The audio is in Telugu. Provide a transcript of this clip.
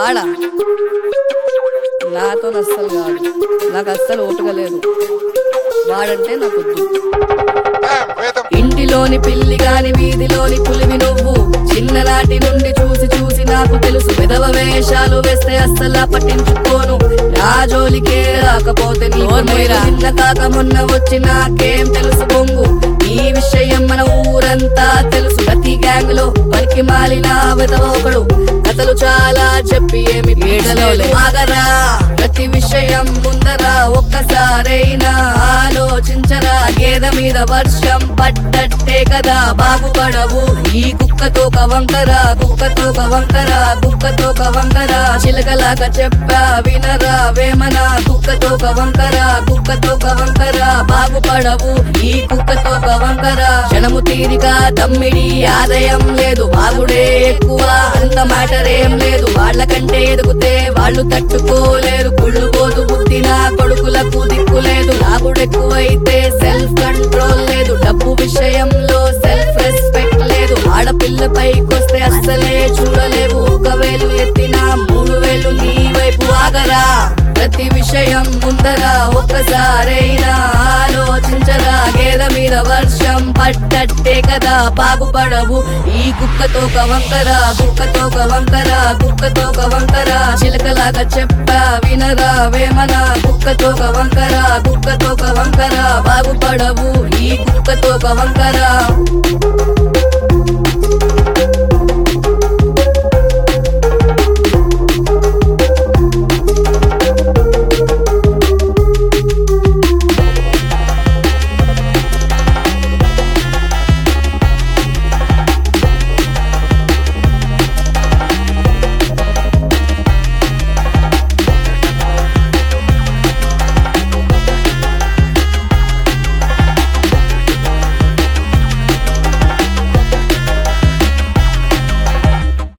వాడా నాతో అస్సలు కాదు నాకు అస్సలు ఓటుగా లేదు వాడంటే నాకు వద్దు ఇంటిలోని పిల్లి గాని వీధిలోని పులివి నువ్వు చిన్ననాటి నుండి చూసి చూసి నాకు తెలుసు విధవ వేషాలు వేస్తే అస్సలు పట్టించుకోను నా జోలికే రాకపోతే నీ చిన్న కాక మొన్న వచ్చి నాకేం తెలుసు బొంగు ఈ విషయం మన ఊరంతా తెలుసు ప్రతి గ్యాంగ్ లో పనికి మాలిన విధవ ఒకడు కథలు చాలా చెప్పి ఏమి పీడలో ఆగరా ప్రతి విషయం ముందరా ఒక్కసారైనా ఆలోచించరా గేద మీద వర్షం పడ్డట్టే కదా బాగుపడవు ఈ కుక్కతో కవంకరా కుక్కతో కవంకరా కుక్కతో కవంకరా చిలకలాగా చెప్పా వినరా వేమన కుక్కతో కవంకరా కుక్కతో కవంకరా బాగుపడవు ఈ కుక్కతో కవంకరా క్షణము తీరిక తమ్మిడి ఆదాయం లేదు బాగుడే ఎక్కువ అంత మ్యాటర్ ఏం లేదు వాళ్ళకంటే ఎదుగుతే వాళ్ళు తట్టుకోలేరు కుళ్ళు పోదు పుట్టిన కొడుకులకు దిక్కు లేదు లాగుడెక్కువైతే సెల్ఫ్ కంట్రోల్ లేదు డబ్బు విషయంలో సెల్ఫ్ రెస్పెక్ట్ లేదు ఆడపిల్ల పైకొస్తే అస్సలే చూడలేవు ఒక వేలు ఎత్తిన మూడు వేలు నీ వైపు ఆగరా ప్రతి విషయం ముందరా ఒక్కసారైనా ఆలోచించరా గేద మీద వర్షం పడ్డట్టే కదా బాగుపడవు ఈ కుక్కతో కవంకరా కుక్కతో కవంకరా కుక్కతో కవంకరా చిలకలాగా చెప్పా వినరా వేమన కుక్కతో కవంకరా కుక్కతో కవంకరా బాగుపడవు ఈ కుక్కతో కవంకరా